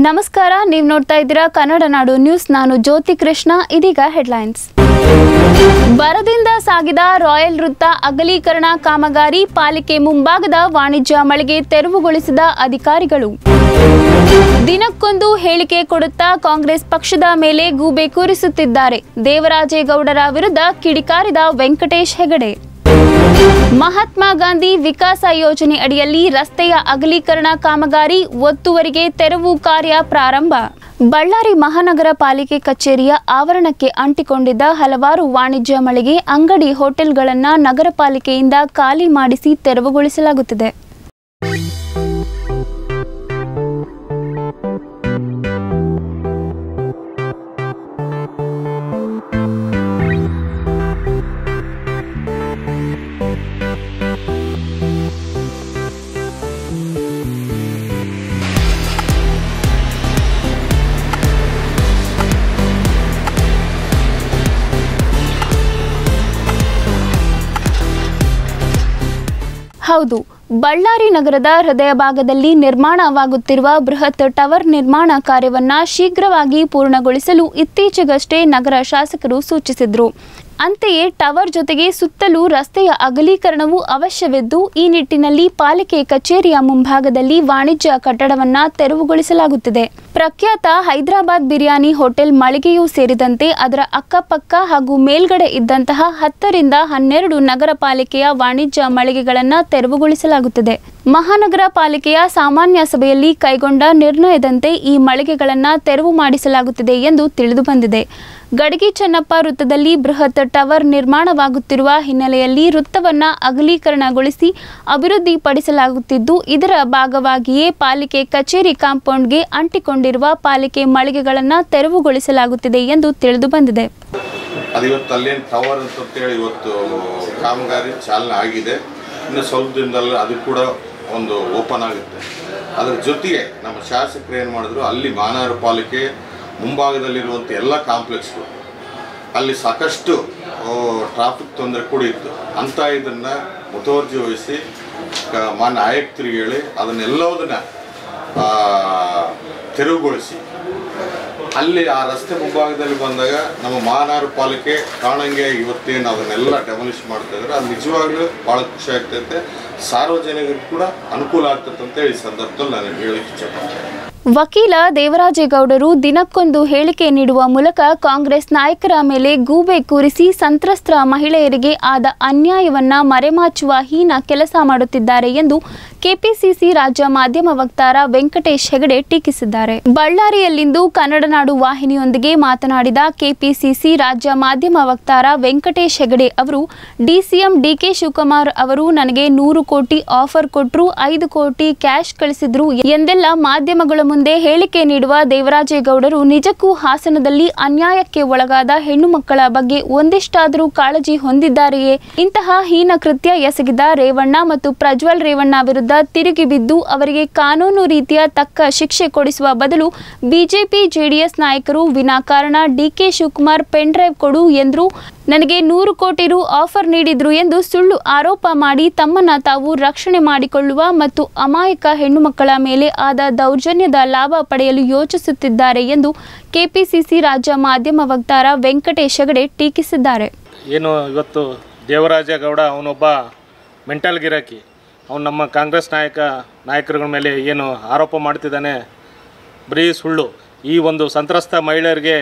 ನಮಸ್ಕಾರ ನೀವು ನೋಡ್ತಾ ಇದ್ದೀರಾ ಕನ್ನಡ ನಾಡು ನ್ಯೂಸ್ ನಾನು ಜ್ಯೋತಿ ಕೃಷ್ಣ ಇದೀಗ ಹೆಡ್ಲೈನ್ಸ್ ಬರದಿಂದ ಸಾಗಿದ ರಾಯಲ್ ವೃತ್ತ ಅಗಲೀಕರಣ ಕಾಮಗಾರಿ ಪಾಲಿಕೆ ಮುಂಭಾಗದ ವಾಣಿಜ್ಯ ಮಳಿಗೆ ತೆರವುಗೊಳಿಸಿದ ಅಧಿಕಾರಿಗಳು ದಿನಕ್ಕೊಂದು ಹೇಳಿಕೆ ಕೊಡುತ್ತಾ ಕಾಂಗ್ರೆಸ್ ಪಕ್ಷದ ಮೇಲೆ ಗೂಬೆ ಕೂರಿಸುತ್ತಿದ್ದಾರೆ ದೇವರಾಜೇಗೌಡರ ವಿರುದ್ಧ ಕಿಡಿಕಾರಿದ ವೆಂಕಟೇಶ್ ಹೆಗಡೆ ಮಹಾತ್ಮ ಗಾಂಧಿ ವಿಕಾಸ ಯೋಜನೆ ಅಡಿಯಲ್ಲಿ ರಸ್ತೆಯ ಅಗಲೀಕರಣ ಕಾಮಗಾರಿ ಒತ್ತುವರಿಗೆ ತೆರವು ಕಾರ್ಯ ಪ್ರಾರಂಭ ಬಳ್ಳಾರಿ ಮಹಾನಗರ ಪಾಲಿಕೆ ಕಚೇರಿಯ ಆವರಣಕ್ಕೆ ಅಂಟಿಕೊಂಡಿದ್ದ ಹಲವಾರು ವಾಣಿಜ್ಯ ಮಳಿಗೆ ಅಂಗಡಿ ಹೋಟೆಲ್ಗಳನ್ನು ನಗರ ಪಾಲಿಕೆಯಿಂದ ಖಾಲಿ ಮಾಡಿಸಿ ತೆರವುಗೊಳಿಸಲಾಗುತ್ತಿದೆ ಹೌದು ಬಳ್ಳಾರಿ ನಗರದ ಹೃದಯ ಭಾಗದಲ್ಲಿ ನಿರ್ಮಾಣವಾಗುತ್ತಿರುವ ಬೃಹತ್ ಟವರ್ ನಿರ್ಮಾಣ ಕಾರ್ಯವನ್ನ ಶೀಘ್ರವಾಗಿ ಪೂರ್ಣಗೊಳಿಸಲು ಇತ್ತೀಚೆಗಷ್ಟೇ ನಗರ ಶಾಸಕರು ಸೂಚಿಸಿದ್ರು ಅಂತೆಯೇ ಟವರ್ ಜೊತೆಗೆ ಸುತ್ತಲೂ ರಸ್ತೆಯ ಅಗಲೀಕರಣವೂ ಅವಶ್ಯವಿದ್ದು ಈ ನಿಟ್ಟಿನಲ್ಲಿ ಪಾಲಿಕೆ ಕಚೇರಿಯ ಮುಂಭಾಗದಲ್ಲಿ ವಾಣಿಜ್ಯ ಕಟ್ಟಡವನ್ನ ತೆರವುಗೊಳಿಸಲಾಗುತ್ತಿದೆ ಪ್ರಖ್ಯಾತ ಹೈದರಾಬಾದ್ ಬಿರಿಯಾನಿ ಹೋಟೆಲ್ ಮಳಿಗೆಯೂ ಸೇರಿದಂತೆ ಅದರ ಅಕ್ಕಪಕ್ಕ ಹಾಗೂ ಮೇಲ್ಗಡೆ ಇದ್ದಂತಹ ಹತ್ತರಿಂದ ಹನ್ನೆರಡು ನಗರ ಪಾಲಿಕೆಯ ವಾಣಿಜ್ಯ ಮಳಿಗೆಗಳನ್ನು ತೆರವುಗೊಳಿಸಲಾಗುತ್ತದೆ ಮಹಾನಗರ ಪಾಲಿಕೆಯ ಸಾಮಾನ್ಯ ಸಭೆಯಲ್ಲಿ ಕೈಗೊಂಡ ನಿರ್ಣಯದಂತೆ ಈ ಮಳಿಗೆಗಳನ್ನು ತೆರವು ಮಾಡಿಸಲಾಗುತ್ತಿದೆ ಎಂದು ತಿಳಿದು ಬಂದಿದೆ ಗಡಗಿ ಚೆನ್ನಪ್ಪ ವೃತ್ತದಲ್ಲಿ ಬೃಹತ್ ಟವರ್ ನಿರ್ಮಾಣವಾಗುತ್ತಿರುವ ಹಿನ್ನೆಲೆಯಲ್ಲಿ ವೃತ್ತವನ್ನ ಅಗಲೀಕರಣಗೊಳಿಸಿ ಅಭಿವೃದ್ಧಿಪಡಿಸಲಾಗುತ್ತಿದ್ದು ಇದರ ಭಾಗವಾಗಿಯೇ ಪಾಲಿಕೆ ಕಚೇರಿ ಕಾಂಪೌಂಡ್ಗೆ ಅಂಟಿಕೊಂಡಿರುವ ಪಾಲಿಕೆ ಮಳಿಗೆಗಳನ್ನು ತೆರವುಗೊಳಿಸಲಾಗುತ್ತಿದೆ ಎಂದು ತಿಳಿದು ಬಂದಿದೆ ಅದು ಇವತ್ತು ಅಲ್ಲೇನು ಟವರ್ ಅಂತೇಳಿ ಇವತ್ತು ಕಾಮಗಾರಿ ಚಾಲನೆ ಆಗಿದೆ ಇನ್ನು ಸ್ವಲ್ಪ ದಿನದಲ್ಲಿ ಅದು ಕೂಡ ಒಂದು ಓಪನ್ ಆಗುತ್ತೆ ಅದರ ಜೊತೆಗೆ ನಮ್ಮ ಶಾಸಕರು ಏನು ಮಾಡಿದ್ರು ಅಲ್ಲಿ ಮಹಾನಗರ ಪಾಲಿಕೆ ಮುಂಭಾಗದಲ್ಲಿರುವಂಥ ಎಲ್ಲ ಕಾಂಪ್ಲೆಕ್ಸ್ಗಳು ಅಲ್ಲಿ ಸಾಕಷ್ಟು ಟ್ರಾಫಿಕ್ ತೊಂದರೆ ಕೂಡ ಇತ್ತು ಅಂಥ ಇದನ್ನು ಮುತುವರ್ಜಿ ವಹಿಸಿ ಕ- ಮಾನ್ಯ ಆಯುಕ್ತರಿಗೆ ಹೇಳಿ ಅದನ್ನೆಲ್ಲದನ್ನ ಆ, ತೆರವುಗೊಳಿಸಿ ಅಲ್ಲಿ ಆ ರಸ್ತೆ ಮುಂಭಾಗದಲ್ಲಿ ಬಂದಾಗ ನಮ್ಮ ಮಹಾನಗರ ಪಾಲಿಕೆ ಕಾಣಂಗೆ ಇವತ್ತೇನು ಅದನ್ನೆಲ್ಲ ಡೆಮಲಿಷ್ ಮಾಡ್ತಾ ಇದ್ದಾರೆ ಅದು ನಿಜವಾಗ್ಲೂ ಭಾಳ ಖುಷಿ ಆಗ್ತೈತೆ ಸಾರ್ವಜನಿಕರಿಗೆ ಕೂಡ ಅನುಕೂಲ ಆಗ್ತೈತೆ ಅಂತೇಳಿ ಈ ಸಂದರ್ಭದಲ್ಲಿ ನಾನು ಹೇಳಲಿಕ್ಕೆ ಇಚ್ಛೆಪಡ್ತೇನೆ ವಕೀಲ ದೇವರಾಜೇಗೌಡರು ದಿನಕ್ಕೊಂದು ಹೇಳಿಕೆ ನೀಡುವ ಮೂಲಕ ಕಾಂಗ್ರೆಸ್ ನಾಯಕರ ಮೇಲೆ ಗೂಬೆ ಕೂರಿಸಿ ಸಂತ್ರಸ್ತ ಮಹಿಳೆಯರಿಗೆ ಆದ ಅನ್ಯಾಯವನ್ನ ಮರೆಮಾಚುವ ಹೀನ ಕೆಲಸ ಮಾಡುತ್ತಿದ್ದಾರೆ ಎಂದು ಕೆಪಿಸಿಸಿ ರಾಜ್ಯ ಮಾಧ್ಯಮ ವಕ್ತಾರ ವೆಂಕಟೇಶ್ ಹೆಗಡೆ ಟೀಕಿಸಿದ್ದಾರೆ ಬಳ್ಳಾರಿಯಲ್ಲಿಂದು ಕನ್ನಡ ನಾಡು ವಾಹಿನಿಯೊಂದಿಗೆ ಮಾತನಾಡಿದ ಕೆಪಿಸಿಸಿ ರಾಜ್ಯ ಮಾಧ್ಯಮ ವಕ್ತಾರ ವೆಂಕಟೇಶ್ ಹೆಗಡೆ ಅವರು ಡಿಸಿಎಂ ಡಿಕೆ ಶಿವಕುಮಾರ್ ಅವರು ನನಗೆ ನೂರು ಕೋಟಿ ಆಫರ್ ಕೊಟ್ಟರು ಐದು ಕೋಟಿ ಕ್ಯಾಶ್ ಕಳಿಸಿದ್ರು ಎಂದೆಲ್ಲ ಮಾಧ್ಯಮಗಳ ಮುಂದೆ ಹೇಳಿಕೆ ನೀಡುವ ದೇವರಾಜೇಗೌಡರು ನಿಜಕ್ಕೂ ಹಾಸನದಲ್ಲಿ ಅನ್ಯಾಯಕ್ಕೆ ಒಳಗಾದ ಹೆಣ್ಣು ಮಕ್ಕಳ ಬಗ್ಗೆ ಒಂದಿಷ್ಟಾದರೂ ಕಾಳಜಿ ಹೊಂದಿದ್ದಾರೆಯೇ ಇಂತಹ ಹೀನ ಕೃತ್ಯ ಎಸಗಿದ ರೇವಣ್ಣ ಮತ್ತು ಪ್ರಜ್ವಲ್ ರೇವಣ್ಣ ವಿರುದ್ಧ ತಿರುಗಿ ಬಿದ್ದು ಅವರಿಗೆ ಕಾನೂನು ರೀತಿಯ ತಕ್ಕ ಶಿಕ್ಷೆ ಕೊಡಿಸುವ ಬದಲು ಬಿಜೆಪಿ ಜೆಡಿಎಸ್ ನಾಯಕರು ವಿನಾಕಾರಣ ಡಿಕೆ ಶಿವಕುಮಾರ್ ಪೆನ್ ಡ್ರೈವ್ ಕೊಡು ಎಂದ್ರು ನನಗೆ ನೂರು ಕೋಟಿ ರು ಆಫರ್ ನೀಡಿದ್ರು ಎಂದು ಸುಳ್ಳು ಆರೋಪ ಮಾಡಿ ತಮ್ಮನ್ನ ತಾವು ರಕ್ಷಣೆ ಮಾಡಿಕೊಳ್ಳುವ ಮತ್ತು ಅಮಾಯಕ ಹೆಣ್ಣು ಮಕ್ಕಳ ಮೇಲೆ ಆದ ದೌರ್ಜನ್ಯದ ಲಾಭ ಪಡೆಯಲು ಯೋಚಿಸುತ್ತಿದ್ದಾರೆ ಎಂದು ಕೆಪಿಸಿಸಿ ರಾಜ್ಯ ಮಾಧ್ಯಮ ವಕ್ತಾರ ವೆಂಕಟೇಶ್ ಹೆಗಡೆ ಟೀಕಿಸಿದ್ದಾರೆ ಏನು ಇವತ್ತು ದೇವರಾಜೇಗೌಡ ಅವನೊಬ್ಬ ಮೆಂಟಲ್ ಗಿರಾಕಿ ಅವನು ನಮ್ಮ ಕಾಂಗ್ರೆಸ್ ನಾಯಕ ನಾಯಕರುಗಳ ಮೇಲೆ ಏನು ಆರೋಪ ಮಾಡ್ತಿದ್ದಾನೆ ಬರೀ ಸುಳ್ಳು ಈ ಒಂದು ಸಂತ್ರಸ್ತ ಮಹಿಳೆಯರಿಗೆ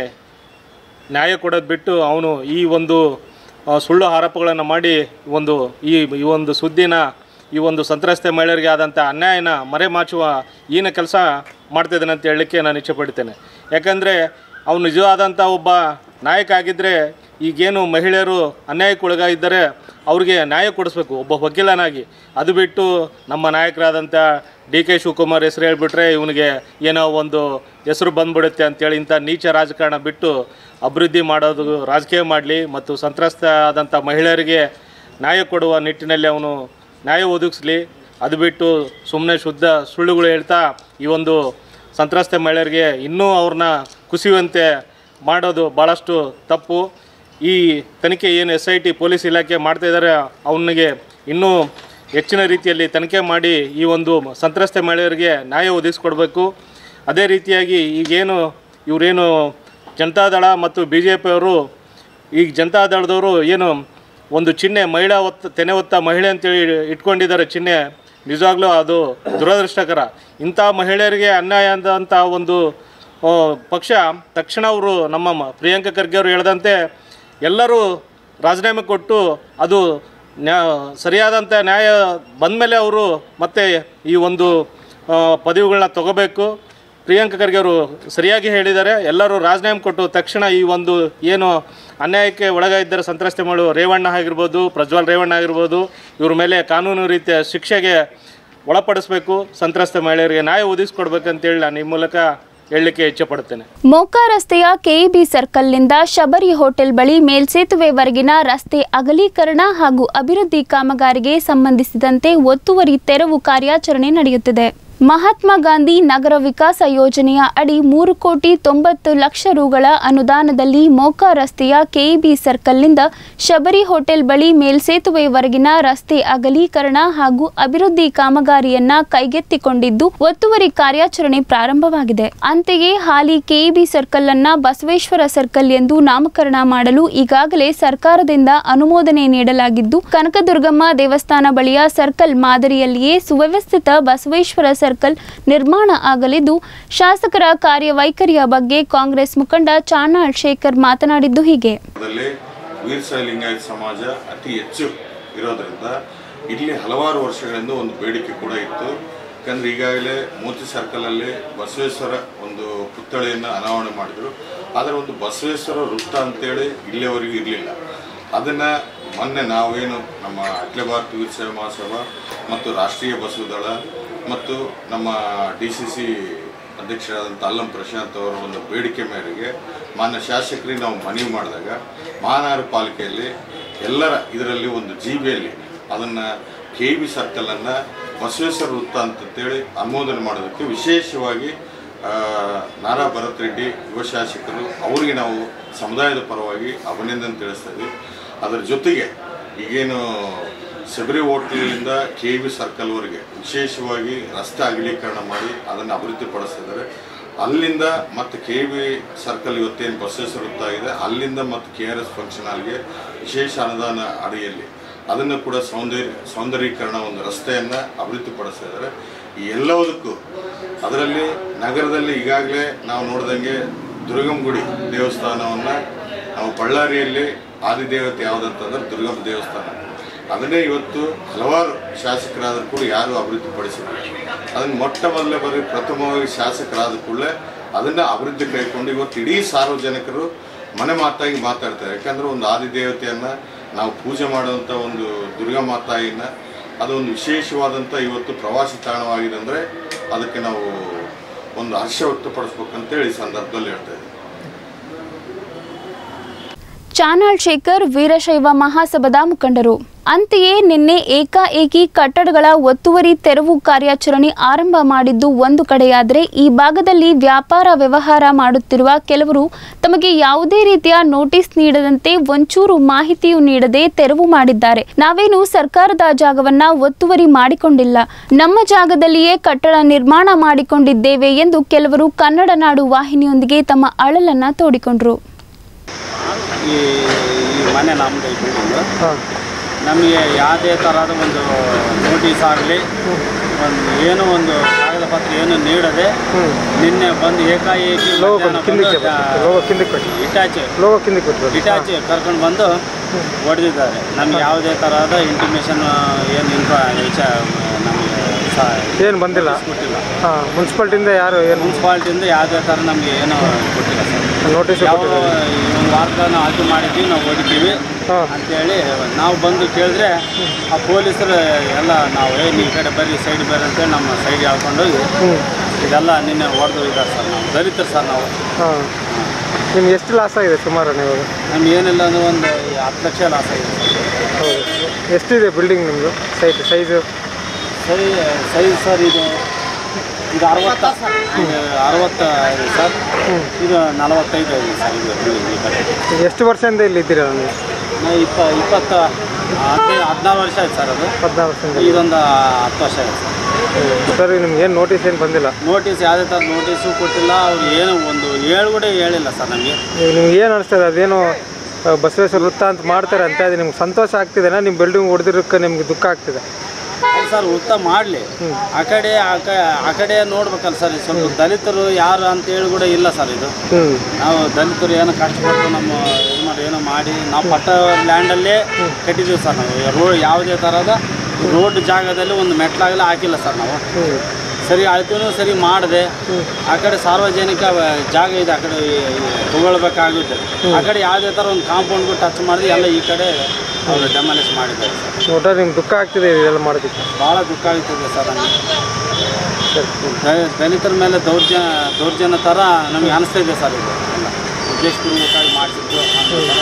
ನ್ಯಾಯ ಕೊಡೋದು ಬಿಟ್ಟು ಅವನು ಈ ಒಂದು ಆ, ಸುಳ್ಳು ಆರೋಪಗಳನ್ನು ಮಾಡಿ ಒಂದು ಈ ಈ ಒಂದು ಸುದ್ದಿನ ಈ ಒಂದು ಸಂತ್ರಸ್ತ ಮಹಿಳೆಯರಿಗೆ ಆದಂಥ ಅನ್ಯಾಯನ ಮರೆಮಾಚುವ ಈನ ಕೆಲಸ ಮಾಡ್ತಿದ್ದಾನೆ ಅಂತ ಹೇಳಲಿಕ್ಕೆ ನಾನು ಇಚ್ಛೆಪಡ್ತೇನೆ ಯಾಕಂದರೆ ಅವನು ನಿಜವಾದಂಥ ಒಬ್ಬ ನಾಯಕ ಆಗಿದ್ದರೆ ಈಗೇನು ಮಹಿಳೆಯರು ಅನ್ಯಾಯಕ್ಕೆ ಒಳಗಾಗಿದ್ದರೆ ಅವ್ರಿಗೆ ನ್ಯಾಯ ಕೊಡಿಸ್ಬೇಕು ಒಬ್ಬ ವಕೀಲನಾಗಿ ಅದು ಬಿಟ್ಟು ನಮ್ಮ ನಾಯಕರಾದಂಥ ಡಿ ಕೆ ಶಿವಕುಮಾರ್ ಹೆಸರು ಹೇಳ್ಬಿಟ್ರೆ ಇವನಿಗೆ ಏನೋ ಒಂದು ಹೆಸರು ಬಂದ್ಬಿಡುತ್ತೆ ಅಂತೇಳಿ ಇಂಥ ನೀಚ ರಾಜಕಾರಣ ಬಿಟ್ಟು ಅಭಿವೃದ್ಧಿ ಮಾಡೋದು ರಾಜಕೀಯ ಮಾಡಲಿ ಮತ್ತು ಸಂತ್ರಸ್ತ ಆದಂಥ ಮಹಿಳೆಯರಿಗೆ ನ್ಯಾಯ ಕೊಡುವ ನಿಟ್ಟಿನಲ್ಲಿ ಅವನು ನ್ಯಾಯ ಒದಗಿಸ್ಲಿ ಅದು ಬಿಟ್ಟು ಸುಮ್ಮನೆ ಶುದ್ಧ ಸುಳ್ಳುಗಳು ಹೇಳ್ತಾ ಈ ಒಂದು ಸಂತ್ರಸ್ತ ಮಹಿಳೆಯರಿಗೆ ಇನ್ನೂ ಅವ್ರನ್ನ ಕುಸಿಯುವಂತೆ ಮಾಡೋದು ಭಾಳಷ್ಟು ತಪ್ಪು ಈ ತನಿಖೆ ಏನು ಎಸ್ ಐ ಟಿ ಪೊಲೀಸ್ ಇಲಾಖೆ ಮಾಡ್ತಾ ಇದ್ದಾರೆ ಅವನಿಗೆ ಇನ್ನೂ ಹೆಚ್ಚಿನ ರೀತಿಯಲ್ಲಿ ತನಿಖೆ ಮಾಡಿ ಈ ಒಂದು ಸಂತ್ರಸ್ತ ಮಹಿಳೆಯರಿಗೆ ನ್ಯಾಯ ಒದಗಿಸ್ಕೊಡ್ಬೇಕು ಅದೇ ರೀತಿಯಾಗಿ ಈಗೇನು ಇವರೇನು ಜನತಾದಳ ಮತ್ತು ಬಿ ಜೆ ಪಿಯವರು ಈಗ ಜನತಾದಳದವರು ಏನು ಒಂದು ಚಿಹ್ನೆ ಮಹಿಳಾ ಒತ್ತ ತೆನೆ ಹೊತ್ತ ಮಹಿಳೆ ಅಂತೇಳಿ ಇಟ್ಕೊಂಡಿದ್ದಾರೆ ಚಿಹ್ನೆ ನಿಜವಾಗ್ಲೂ ಅದು ದುರದೃಷ್ಟಕರ ಇಂಥ ಮಹಿಳೆಯರಿಗೆ ಅನ್ಯಾಯ ಅಂದಂಥ ಒಂದು ಆ, ಪಕ್ಷ ತಕ್ಷಣ ಅವರು ನಮ್ಮ ಮ- ಪ್ರಿಯಾಂಕ ಖರ್ಗೆ ಅವರು ಹೇಳ್ದಂತೆ ಎಲ್ಲರೂ ರಾಜೀನಾಮೆ ಕೊಟ್ಟು ಅದು ನ್ಯಾ ಸರಿಯಾದಂಥ ನ್ಯಾಯ ಬಂದಮೇಲೆ ಅವರು ಮತ್ತೆ ಈ ಒಂದು ಆ, ಪದವಿಗಳನ್ನ ತಗೋಬೇಕು ಪ್ರಿಯಾಂಕ ಖರ್ಗೆ ಅವರು ಸರಿಯಾಗಿ ಹೇಳಿದ್ದಾರೆ ಎಲ್ಲರೂ ರಾಜೀನಾಮೆ ಕೊಟ್ಟು ತಕ್ಷಣ ಈ ಒಂದು ಏನು ಅನ್ಯಾಯಕ್ಕೆ ಒಳಗಾಗಿದ್ದಾರೆ ಸಂತ್ರಸ್ತೆ ಮಗಳು ರೇವಣ್ಣ ಆಗಿರ್ಬೋದು ಪ್ರಜ್ವಲ್ ರೇವಣ್ಣ ಆಗಿರ್ಬೋದು ಇವ್ರ ಮೇಲೆ ಕಾನೂನು ರೀತಿಯ ಶಿಕ್ಷೆಗೆ ಒಳಪಡಿಸಬೇಕು ಸಂತ್ರಸ್ತ ಮಹಿಳೆಯರಿಗೆ ನ್ಯಾಯ ಒದಗಿಸ್ಕೊಡ್ಬೇಕಂತೇಳಿ ನಾನು ಈ ಮೂಲಕ ಹೇಳಲಿಕ್ಕೆ ಇಚ್ಛೆಪಡುತ್ತೇನೆ ಮೋಕಾ ರಸ್ತೆಯ ಕೆಇಬಿ ಸರ್ಕಲ್ನಿಂದ ಶಬರಿ ಹೋಟೆಲ್ ಬಳಿ ಮೇಲ್ಸೇತುವೆವರೆಗಿನ ರಸ್ತೆ ಅಗಲೀಕರಣ ಹಾಗೂ ಅಭಿವೃದ್ಧಿ ಕಾಮಗಾರಿಗೆ ಸಂಬಂಧಿಸಿದಂತೆ ಒತ್ತುವರಿ ತೆರವು ಕಾರ್ಯಾಚರಣೆ ನಡೆಯುತ್ತಿದೆ ಮಹಾತ್ಮ ಗಾಂಧಿ ನಗರ ವಿಕಾಸ ಯೋಜನೆಯ ಅಡಿ ಮೂರು ಕೋಟಿ ತೊಂಬತ್ತು ಲಕ್ಷ ರುಗಳ ಅನುದಾನದಲ್ಲಿ ಮೋಕಾ ರಸ್ತೆಯ ಕೆಇಬಿ ಸರ್ಕಲ್ನಿಂದ ಶಬರಿ ಹೋಟೆಲ್ ಬಳಿ ಮೇಲ್ಸೇತುವೆಯವರೆಗಿನ ರಸ್ತೆ ಅಗಲೀಕರಣ ಹಾಗೂ ಅಭಿವೃದ್ಧಿ ಕಾಮಗಾರಿಯನ್ನ ಕೈಗೆತ್ತಿಕೊಂಡಿದ್ದು ಒತ್ತುವರಿ ಕಾರ್ಯಾಚರಣೆ ಪ್ರಾರಂಭವಾಗಿದೆ ಅಂತೆಯೇ ಹಾಲಿ ಕೆಇಬಿ ಸರ್ಕಲ್ ಅನ್ನ ಬಸವೇಶ್ವರ ಸರ್ಕಲ್ ಎಂದು ನಾಮಕರಣ ಮಾಡಲು ಈಗಾಗಲೇ ಸರ್ಕಾರದಿಂದ ಅನುಮೋದನೆ ನೀಡಲಾಗಿದ್ದು ಕನಕದುರ್ಗಮ್ಮ ದೇವಸ್ಥಾನ ಬಳಿಯ ಸರ್ಕಲ್ ಮಾದರಿಯಲ್ಲಿಯೇ ಸುವ್ಯವಸ್ಥಿತ ಬಸವೇಶ್ವರ ಸರ್ಕಲ್ ನಿರ್ಮಾಣ ಆಗಲಿದ್ದು ಶಾಸಕರ ಕಾರ್ಯವೈಖರಿಯ ಬಗ್ಗೆ ಕಾಂಗ್ರೆಸ್ ಮುಖಂಡ ಚಾನಾಳ್ ಶೇಖರ್ ಮಾತನಾಡಿದ್ದು ಹೀಗೆ ದಲ್ಲಿ ವೀರಶೈವ ಲಿಂಗಾಯತ ಸಮಾಜ ಅತಿ ಹೆಚ್ಚು ಇರೋದ್ರಿಂದ ಇಲ್ಲಿ ಹಲವಾರು ವರ್ಷಗಳಿಂದ ಒಂದು ಬೇಡಿಕೆ ಕೂಡ ಇತ್ತು ಯಾಕಂದ್ರೆ ಈಗಾಗಲೇ ಮೋತಿ ಸರ್ಕಲಲ್ಲಿ ಬಸವೇಶ್ವರ ಒಂದು ಪುತ್ಥಳಿಯನ್ನು ಅನಾವರಣೆ ಮಾಡಿದರು ಆದರೆ ಒಂದು ಬಸವೇಶ್ವರ ವೃತ್ತ ಅಂತೇಳಿ ಇಲ್ಲಿಯವರೆಗೂ ಇರಲಿಲ್ಲ ಅದನ್ನು ಮೊನ್ನೆ ನಾವೇನು ನಮ್ಮ ಅಖಿಲ ಭಾರತ ವೀರಶೈವ ಮಹಾಸಭಾ ಮತ್ತು ರಾಷ್ಟ್ರೀಯ ಬಸವ ದಳ ಮತ್ತು ನಮ್ಮ ಡಿ ಸಿ ಸಿ ಅಧ್ಯಕ್ಷರಾದಂಥ ಅಲ್ಲಂ ಪ್ರಶಾಂತ್ ಅವರ ಒಂದು ಬೇಡಿಕೆ ಮೇರೆಗೆ ಮಾನ್ಯ ಶಾಸಕರಿಗೆ ನಾವು ಮನವಿ ಮಾಡಿದಾಗ ಮಹಾನಗರ ಪಾಲಿಕೆಯಲ್ಲಿ ಎಲ್ಲರ ಇದರಲ್ಲಿ ಒಂದು ಜಿ ಬಿಯಲ್ಲಿ ಅದನ್ನು ಕೆ ಬಿ ಸರ್ಕಲನ್ನು ಬಸವೇಶ್ವರ ವೃತ್ತ ಅಂತಂತೇಳಿ ಅನುಮೋದನೆ ಮಾಡೋದಕ್ಕೆ ವಿಶೇಷವಾಗಿ ಆ, ನಾರಾ ಭರತ್ ರೆಡ್ಡಿ ಯುವ ಶಾಸಕರು ಅವರಿಗೆ ನಾವು ಸಮುದಾಯದ ಪರವಾಗಿ ಅಭಿನಂದನೆ ತಿಳಿಸ್ತಾ ಇದ್ದೀವಿ ಅದರ ಜೊತೆಗೆ ಈಗೇನು ಶಬರಿ ಹೋಟ್ಲಿಂದ ಕೆ ವಿ ಸರ್ಕಲ್ವರೆಗೆ ವಿಶೇಷವಾಗಿ ರಸ್ತೆ ಅಗಲೀಕರಣ ಮಾಡಿ ಅದನ್ನು ಅಭಿವೃದ್ಧಿಪಡಿಸ್ತಿದ್ದಾರೆ ಅಲ್ಲಿಂದ ಮತ್ತು ಕೆ ವಿ ಸರ್ಕಲ್ ಇವತ್ತೇನು ಬಸವೇಶ್ವರ ವೃತ್ತ ಇದೆ ಅಲ್ಲಿಂದ ಮತ್ತು ಕೆ ಆರ್ ಎಸ್ ಫಂಕ್ಷನ್ ಹಾಲ್ಗೆ ವಿಶೇಷ ಅನುದಾನ ಅಡಿಯಲ್ಲಿ ಅದನ್ನು ಕೂಡ ಸೌಂದರ್ಯ ಸೌಂದರ್ಯೀಕರಣ ಒಂದು ರಸ್ತೆಯನ್ನು ಅಭಿವೃದ್ಧಿಪಡಿಸ್ತಾ ಇದ್ದಾರೆ ಈ ಎಲ್ಲದಕ್ಕೂ ಅದರಲ್ಲಿ ನಗರದಲ್ಲಿ ಈಗಾಗಲೇ ನಾವು ನೋಡ್ದಂಗೆ ದುರ್ಗಂಗುಡಿ ದೇವಸ್ಥಾನವನ್ನು ನಾವು ಬಳ್ಳಾರಿಯಲ್ಲಿ ಆದಿದೇವತೆ ಯಾವುದಂತಂದ್ರೆ ದುರ್ಗಮ್ಮ ದೇವಸ್ಥಾನ ಅದನ್ನೇ ಇವತ್ತು ಹಲವಾರು ಶಾಸಕರಾದರೂ ಕೂಡ ಯಾರೂ ಅಭಿವೃದ್ಧಿಪಡಿಸಿಲ್ಲ ಅದನ್ನು ಮೊಟ್ಟ ಮೊದಲೇ ಬರೀ ಪ್ರಥಮವಾಗಿ ಶಾಸಕರಾದ ಕೂಡಲೇ ಅದನ್ನು ಅಭಿವೃದ್ಧಿ ಕೈಕೊಂಡು ಇವತ್ತು ಇಡೀ ಸಾರ್ವಜನಿಕರು ಮನೆ ಮಾತಾಗಿ ಮಾತಾಡ್ತಾರೆ ಯಾಕಂದ್ರೆ ಒಂದು ಆದಿದೇವತೆಯನ್ನು ನಾವು ಪೂಜೆ ಮಾಡುವಂಥ ಒಂದು ದುರ್ಗಾ ಮಾತಾಯಿನ ಅದೊಂದು ವಿಶೇಷವಾದಂಥ ಇವತ್ತು ಪ್ರವಾಸಿ ತಾಣವಾಗಿದೆ ಅಂದರೆ ಅದಕ್ಕೆ ನಾವು ಒಂದು ಹರ್ಷ ವ್ಯಕ್ತಪಡಿಸ್ಬೇಕಂತೇಳಿ ಈ ಸಂದರ್ಭದಲ್ಲಿ ಹೇಳ್ತಾ ಇದ್ದೀವಿ ಚಾನಾಳ್ ಶೇಖರ್ ವೀರಶೈವ ಮಹಾಸಭಾದ ಮುಖಂಡರು ಅಂತೆಯೇ ನಿನ್ನೆ ಏಕಾಏಕಿ ಕಟ್ಟಡಗಳ ಒತ್ತುವರಿ ತೆರವು ಕಾರ್ಯಾಚರಣೆ ಆರಂಭ ಮಾಡಿದ್ದು ಒಂದು ಕಡೆಯಾದರೆ ಈ ಭಾಗದಲ್ಲಿ ವ್ಯಾಪಾರ ವ್ಯವಹಾರ ಮಾಡುತ್ತಿರುವ ಕೆಲವರು ತಮಗೆ ಯಾವುದೇ ರೀತಿಯ ನೋಟಿಸ್ ನೀಡದಂತೆ ಒಂಚೂರು ಮಾಹಿತಿಯೂ ನೀಡದೆ ತೆರವು ಮಾಡಿದ್ದಾರೆ ನಾವೇನು ಸರ್ಕಾರದ ಜಾಗವನ್ನ ಒತ್ತುವರಿ ಮಾಡಿಕೊಂಡಿಲ್ಲ ನಮ್ಮ ಜಾಗದಲ್ಲಿಯೇ ಕಟ್ಟಡ ನಿರ್ಮಾಣ ಮಾಡಿಕೊಂಡಿದ್ದೇವೆ ಎಂದು ಕೆಲವರು ಕನ್ನಡ ನಾಡು ವಾಹಿನಿಯೊಂದಿಗೆ ತಮ್ಮ ಅಳಲನ್ನ ತೋಡಿಕೊಂಡ್ರು ಈ ಈ ಮನೆ ನಮ್ಮದು ಬಿಲ್ಡಿಂಗು ನಮಗೆ ಯಾವುದೇ ಥರದ ಒಂದು ನೋಟಿಸ್ ಆಗಲಿ ಒಂದು ಏನೋ ಒಂದು ಕಾಗದ ಪತ್ರ ಏನು ನೀಡದೆ ನಿನ್ನೆ ಬಂದು ಏಕಾಏಕಿ ಮಧ್ಯಾಹ್ನ ಬಂದು ಇಟಾಚಿ ಲೋಗೋ ಕಿಂದಕ್ಕೆ ಕೊಟ್ಟರು ಇಟಾಚಿ ಕರ್ಕೊಂಡು ಬಂದು ಹೊಡೆದಿದ್ದಾರೆ ನಮ್ಗೆ ಯಾವುದೇ ಥರದ ಇಂಟಿಮೇಷನ್ ಏನು ಇನ್ಫ ವಿಚಾರ ನಮಗೆ ಏನು ಬಂದಿಲ್ಲ ಕೊಟ್ಟಿಲ್ಲ ಹಾಂ ಮುನ್ಸಿಪಾಲ್ಟಿಯಿಂದ ಯಾರು ಏನು ಮುನ್ಸಿಪಾಲ್ಟಿಯಿಂದ ಯಾವುದೇ ಥರ ನಮಗೆ ಏನೂ ಕೊಟ್ಟಿಲ್ಲ ಸರ್ ನೋಟಿಸ್ ಯಾವ ಈ ಒಂದು ವಾರದ ನಾವು ಆಯ್ಕೆ ಮಾಡಿದ್ದೀವಿ ನಾವು ಹೊಡಿತೀವಿ ಹಾಂ ಅಂತೇಳಿ ನಾವು ಬಂದು ಕೇಳಿದ್ರೆ ಆ ಪೊಲೀಸರು ಎಲ್ಲ ನಾವು ಏ ಈ ಕಡೆ ಬರ್ರಿ ಸೈಡ್ ಬರ್ರಿ ಅಂತೇಳಿ ನಮ್ಮ ಸೈಡ್ ಹೇಳ್ಕೊಂಡೋಗಿ ಇದೆಲ್ಲ ನಿನ್ನೆ ಹೊಡೆದು ಇದ್ದಾರೆ ಸರ್ ನಾವು ದಲಿತರು ಸರ್ ನಾವು ಹಾಂ ನಿಮ್ಗೆ ಎಷ್ಟು ಲಾಸ್ ಆಗಿದೆ ಸುಮಾರು ನೀವು ನಮ್ಗೆ ಏನಿಲ್ಲ ಅಂದ್ರೆ ಒಂದು ಹತ್ತು ಲಕ್ಷ ಲಾಸ್ ಆಗಿದೆ ಸರ್ ಹೌದು ಎಷ್ಟಿದೆ ಬಿಲ್ಡಿಂಗ್ ನಿಮ್ಮದು ಸೈಟ್ ಸೈಜು ಸರಿ ಸೈಜ್ ಸರ್ ಇದು ಇದು ಅರವತ್ತ ಇದು ಅರವತ್ತ ಇದೆ ಸರ್ ಇದು ನಲವತ್ತೈದು ಇದೆ ಸರ್ ಇದು building ಈ ಕಡೆ ಎಷ್ಟು ವರ್ಷದಿಂದ ಇಲ್ಲಿ ಇದ್ದೀರಾ ನೀವು ನಾವು ಇಪ್ಪ ಇಪ್ಪತ್ತ ಹದಿನೈದು ಹದಿನಾರು ವರ್ಷ ಆಯ್ತು ಸರ್ ಅದು ಹದಿನಾರು ವರ್ಷದಿಂದ ಇದೊಂದು ಹತ್ತು ವರ್ಷ ಆಯ್ತು ಸರ್ ಸರ್ ನಿಮ್ಗೆ ಏನು ನೋಟಿಸ್ ಏನು ಬಂದಿಲ್ಲ ನೋಟಿಸ್ ಯಾವುದೇ ಥರ ನೋಟಿಸು ಕೊಟ್ಟಿಲ್ಲ ಅವ್ರು ಏನು ಒಂದು ಏಳು ಕೂಡ ಹೇಳಿಲ್ಲ ಸರ್ ನಮಗೆ ನೀವು ನಿಮ್ಗೆ ಏನು ಅನಿಸ್ತದೆ ಅದೇನು ಆ, ಬಸವೇಶ್ವರ ವೃತ್ತ ಅಂತ ಮಾಡ್ತಾರೆ ಅಂತ ಅದು ನಿಮ್ಗೆ ಸಂತೋಷ ಆಗ್ತಿದೆನಾ ನಿಮ್ಮ ಬಿಲ್ಡಿಂಗ್ ಹೊಡೆದಿರೋಕ್ಕೆ ನಿಮ್ಗೆ ದುಃಖ ಆಗ್ತಿದೆ ಸರ್ ಉತ್ತ ಮಾಡಲಿ ಆ ಕಡೆ ಆ ಕ ಆ ಕಡೆ ನೋಡ್ಬೇಕಲ್ಲ ಸರ್ ಇದು ಸ್ವಲ್ಪ ದಲಿತರು ಯಾರು ಅಂತೇಳಿ ಕೂಡ ಇಲ್ಲ ಸರ್ ಇದು ಹ್ಞೂ ನಾವು ದಲಿತರು ಏನೋ ಕಷ್ಟಪಟ್ಟು ನಮ್ಮ ಇದು ಮಾಡಿ ಏನೋ ಮಾಡಿ ನಾವು ಪಟ್ಟ ಲ್ಯಾಂಡಲ್ಲೇ ಕಟ್ಟಿದ್ದೀವಿ ಸರ್ ನಾವು ರೋಡ್ ಯಾವುದೇ ಥರದ ರೋಡ್ ಜಾಗದಲ್ಲಿ ಒಂದು ಮೆಟ್ಲಾಗಲಿ ಹಾಕಿಲ್ಲ ಸರ್ ನಾವು ಹ್ಞೂ ಸರಿ ಅಳ್ತೀನೂ ಸರಿ ಮಾಡಿದೆ ಆ ಕಡೆ ಸಾರ್ವಜನಿಕ ವ- ಜಾಗ ಇದೆ ಆ ಕಡೆ ತಗೊಳ್ಬೇಕಾಗುತ್ತೆ ಆ ಕಡೆ ಯಾವುದೇ ಥರ ಒಂದು ಕಾಂಪೌಂಡ್ಗೂ ಟಚ್ ಮಾಡಿದೆ ಎಲ್ಲ ಈ ಕಡೆ ಅವರು ಡೆಮಾಲಿಷ್ ಮಾಡಿದ್ದಾರೆ ಸರ್ ಒಟ್ಟಾರೆ ನಿಮ್ಗೆ ದುಃಖ ಆಗ್ತಿದೆ ಇದೆಲ್ಲ ಮಾಡೋದಕ್ಕೆ ಭಾಳ ದುಃಖ ಆಗ್ತದೆ ಸರ್ ನಮಗೆ ದ- ದಲಿತರ ಮೇಲೆ ದೌರ್ಜನ್ಯ ದೌರ್ಜನ್ಯ ಥರ ನಮಗೆ ಅನಿಸ್ತಾ ಇದೆ ಸರ್ ಇದು ಎಲ್ಲ ಉದ್ದೇಶಪೂರ್ವಕವಾಗಿ ಮಾಡಿಸಿದ್ದು ಅನ್ನೋ ಥರ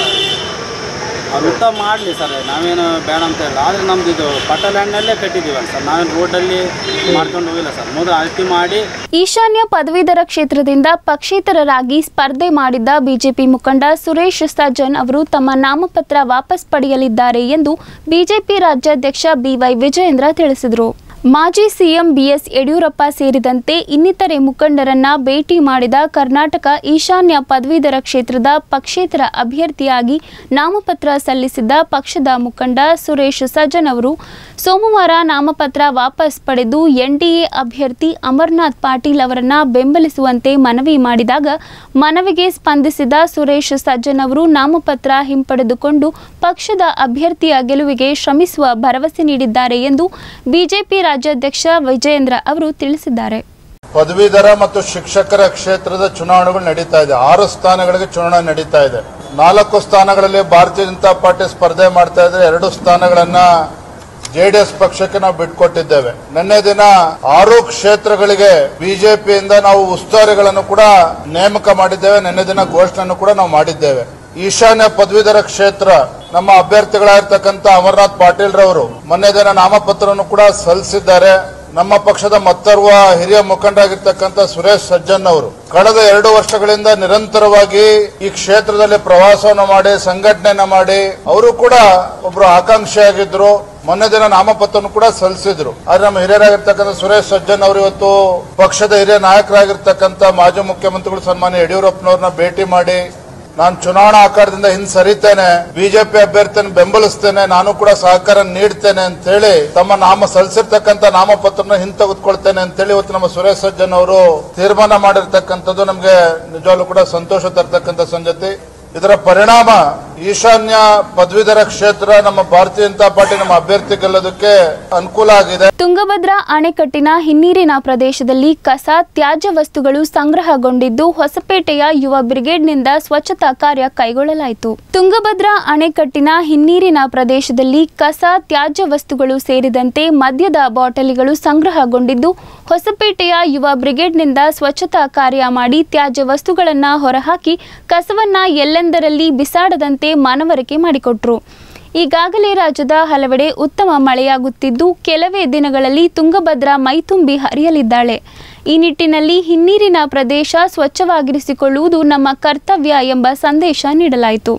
ಅವ್ರು ವೃತ್ತ ಮಾಡಲಿ ಸರ್ ನಾವೇನು ಬೇಡ ಅಂತ ಹೇಳಿ ಆದರೆ ನಮ್ದು ಇದು ಪಟ್ಟ ಲ್ಯಾಂಡ್ನಲ್ಲೇ ಕಟ್ಟಿದ್ದೀವಲ್ಲ ಸರ್ ನಾವೇನು ರೋಡಲ್ಲಿ ಮಾಡ್ಕೊಂಡು ಹೋಗಿಲ್ಲ ಸರ್ ಮೊದಲು ಅಳತಿ ಮಾಡಿ ಈಶಾನ್ಯ ಪದವೀಧರ ಕ್ಷೇತ್ರದಿಂದ ಪಕ್ಷೇತರರಾಗಿ ಸ್ಪರ್ಧೆ ಮಾಡಿದ್ದ ಬಿಜೆಪಿ ಮುಖಂಡ ಸುರೇಶ್ ಸಜ್ಜನ್ ಅವರು ತಮ್ಮ ನಾಮಪತ್ರ ವಾಪಸ್ ಪಡೆಯಲಿದ್ದಾರೆ ಎಂದು ಬಿಜೆಪಿ ರಾಜ್ಯಾಧ್ಯಕ್ಷ ಬಿವೈ ವಿಜಯೇಂದ್ರ ತಿಳಿಸಿದರು ಮಾಜಿ ಸಿಎಂ ಬಿಎಸ್ ಯಡಿಯೂರಪ್ಪ ಸೇರಿದಂತೆ ಇನ್ನಿತರೆ ಮುಖಂಡರನ್ನ ಭೇಟಿ ಮಾಡಿದ ಕರ್ನಾಟಕ ಈಶಾನ್ಯ ಪದವೀಧರ ಕ್ಷೇತ್ರದ ಪಕ್ಷೇತರ ಅಭ್ಯರ್ಥಿಯಾಗಿ ನಾಮಪತ್ರ ಸಲ್ಲಿಸಿದ್ದ ಪಕ್ಷದ ಮುಖಂಡ ಸುರೇಶ್ ಸಜ್ಜನ್ ಅವರು ಸೋಮವಾರ ನಾಮಪತ್ರ ವಾಪಸ್ ಪಡೆದು ಎನ್ಡಿಎ ಅಭ್ಯರ್ಥಿ ಅಮರ್ನಾಥ್ ಪಾಟೀಲ್ ಅವರನ್ನ ಬೆಂಬಲಿಸುವಂತೆ ಮನವಿ ಮಾಡಿದಾಗ ಮನವಿಗೆ ಸ್ಪಂದಿಸಿದ ಸುರೇಶ್ ಸಜ್ಜನ್ ಅವರು ನಾಮಪತ್ರ ಹಿಂಪಡೆದುಕೊಂಡು ಪಕ್ಷದ ಅಭ್ಯರ್ಥಿಯ ಗೆಲುವಿಗೆ ಶ್ರಮಿಸುವ ಭರವಸೆ ನೀಡಿದ್ದಾರೆ ಎಂದು ಬಿಜೆಪಿ ರಾಜ್ಯಾಧ್ಯಕ್ಷ ವಿಜಯೇಂದ್ರ ಅವರು ತಿಳಿಸಿದ್ದಾರೆ ಪದವೀಧರ ಮತ್ತು ಶಿಕ್ಷಕರ ಕ್ಷೇತ್ರದ ಚುನಾವಣೆಗಳು ನಡೀತಾ ಇದೆ ಆರು ಸ್ಥಾನಗಳಿಗೆ ಚುನಾವಣೆ ನಡೀತಾ ಇದೆ ನಾಲ್ಕು ಸ್ಥಾನಗಳಲ್ಲಿ ಭಾರತೀಯ ಜನತಾ ಪಾರ್ಟಿ ಸ್ಪರ್ಧೆ ಮಾಡ್ತಾ ಇದ್ರೆ ಎರಡು ಸ್ಥಾನಗಳನ್ನ ಜೆಡಿಎಸ್ ಪಕ್ಷಕ್ಕೆ ನಾವು ಬಿಟ್ಕೊಟ್ಟಿದ್ದೇವೆ ನಿನ್ನೆ ದಿನ ಆರು ಕ್ಷೇತ್ರಗಳಿಗೆ ಬಿಜೆಪಿಯಿಂದ ನಾವು ಉಸ್ತುವಾರಿಗಳನ್ನು ಕೂಡ ನೇಮಕ ಮಾಡಿದ್ದೇವೆ ನಿನ್ನೆ ದಿನ ಘೋಷಣೆಯನ್ನು ಕೂಡ ನಾವು ಮಾಡಿದ್ದೇವೆ ಈಶಾನ್ಯ ಪದವೀಧರ ಕ್ಷೇತ್ರ ನಮ್ಮ ಅಭ್ಯರ್ಥಿಗಳಾಗಿರ್ತಕ್ಕಂಥ ಅಮರ್ನಾಥ್ ಪಾಟೀಲ್ ರವರು ಮೊನ್ನೆ ದಿನ ನಾಮಪತ್ರವನ್ನು ಕೂಡ ಸಲ್ಲಿಸಿದ್ದಾರೆ ನಮ್ಮ ಪಕ್ಷದ ಮತ್ತೋರ್ವ ಹಿರಿಯ ಮುಖಂಡರಾಗಿರ್ತಕ್ಕಂಥ ಸುರೇಶ್ ಸಜ್ಜನ್ ಅವರು ಕಳೆದ ಎರಡು ವರ್ಷಗಳಿಂದ ನಿರಂತರವಾಗಿ ಈ ಕ್ಷೇತ್ರದಲ್ಲಿ ಪ್ರವಾಸವನ್ನು ಮಾಡಿ ಸಂಘಟನೆಯನ್ನ ಮಾಡಿ ಅವರು ಕೂಡ ಒಬ್ರು ಆಕಾಂಕ್ಷಿಯಾಗಿದ್ರು ಮೊನ್ನೆ ದಿನ ನಾಮಪತ್ರವನ್ನು ಕೂಡ ಸಲ್ಲಿಸಿದ್ರು ಆದ್ರೆ ನಮ್ಮ ಹಿರಿಯರಾಗಿರ್ತಕ್ಕಂಥ ಸುರೇಶ್ ಸಜ್ಜನ್ ಅವರು ಇವತ್ತು ಪಕ್ಷದ ಹಿರಿಯ ನಾಯಕರಾಗಿರ್ತಕ್ಕಂಥ ಮಾಜಿ ಮುಖ್ಯಮಂತ್ರಿಗಳು ಸನ್ಮಾನ್ಯ ಯಡಿಯೂರಪ್ಪನವ್ರನ್ನ ಭೇಟಿ ಮಾಡಿ ನಾನು ಚುನಾವಣಾ ಆಕಾರದಿಂದ ಹಿಂದ್ ಸರಿತೇನೆ ಬಿಜೆಪಿ ಅಭ್ಯರ್ಥಿಯನ್ನು ಬೆಂಬಲಿಸ್ತೇನೆ ನಾನು ಕೂಡ ಸಹಕಾರ ನೀಡ್ತೇನೆ ಅಂತ ಹೇಳಿ ತಮ್ಮ ನಾಮ ಸಲ್ಲಿಸಿರ್ತಕ್ಕಂಥ ನಾಮಪತ್ರನ ಹಿಂದ್ ತೆಗೆದುಕೊಳ್ತೇನೆ ಅಂತ ಹೇಳಿ ಇವತ್ತು ನಮ್ಮ ಸುರೇಶ್ ಸಜ್ಜನ್ ಅವರು ತೀರ್ಮಾನ ಮಾಡಿರ್ತಕ್ಕಂಥದ್ದು ನಮಗೆ ನಿಜವಾಗ್ಲೂ ಕೂಡ ಸಂತೋಷ ತರ್ತಕ್ಕಂಥ ಸಂಗತಿ ಇದರ ಪರಿಣಾಮ ಈಶಾನ್ಯ ಪದವೀಧರ ಕ್ಷೇತ್ರ ನಮ್ಮ ಭಾರತೀಯ ಜನತಾ ಪಾರ್ಟಿ ನಮ್ಮ ಅಭ್ಯರ್ಥಿ ಗೆಲ್ಲೋದಕ್ಕೆ ಅನುಕೂಲ ಆಗಿದೆ ತುಂಗಭದ್ರಾ ಅಣೆಕಟ್ಟಿನ ಹಿನ್ನೀರಿನ ಪ್ರದೇಶದಲ್ಲಿ ಕಸ ತ್ಯಾಜ್ಯ ವಸ್ತುಗಳು ಸಂಗ್ರಹಗೊಂಡಿದ್ದು ಹೊಸಪೇಟೆಯ ಯುವ ಬ್ರಿಗೇಡ್ನಿಂದ ಸ್ವಚ್ಛತಾ ಕಾರ್ಯ ಕೈಗೊಳ್ಳಲಾಯಿತು ತುಂಗಭದ್ರಾ ಅಣೆಕಟ್ಟಿನ ಹಿನ್ನೀರಿನ ಪ್ರದೇಶದಲ್ಲಿ ಕಸ ತ್ಯಾಜ್ಯ ವಸ್ತುಗಳು ಸೇರಿದಂತೆ ಮದ್ಯದ ಬಾಟಲಿಗಳು ಸಂಗ್ರಹಗೊಂಡಿದ್ದು ಹೊಸಪೇಟೆಯ ಯುವ ಬ್ರಿಗೇಡ್ನಿಂದ ಸ್ವಚ್ಛತಾ ಕಾರ್ಯ ಮಾಡಿ ತ್ಯಾಜ್ಯ ವಸ್ತುಗಳನ್ನು ಹೊರಹಾಕಿ ಕಸವನ್ನ ಎಲ್ಲೆಂದರಲ್ಲಿ ಬಿಸಾಡದಂತೆ ಮನವರಿಕೆ ಮಾಡಿಕೊಟ್ರು ಈಗಾಗಲೇ ರಾಜ್ಯದ ಹಲವೆಡೆ ಉತ್ತಮ ಮಳೆಯಾಗುತ್ತಿದ್ದು ಕೆಲವೇ ದಿನಗಳಲ್ಲಿ ತುಂಗಭದ್ರಾ ಮೈತುಂಬಿ ಹರಿಯಲಿದ್ದಾಳೆ ಈ ನಿಟ್ಟಿನಲ್ಲಿ ಹಿನ್ನೀರಿನ ಪ್ರದೇಶ ಸ್ವಚ್ಛವಾಗಿರಿಸಿಕೊಳ್ಳುವುದು ನಮ್ಮ ಕರ್ತವ್ಯ ಎಂಬ ಸಂದೇಶ ನೀಡಲಾಯಿತು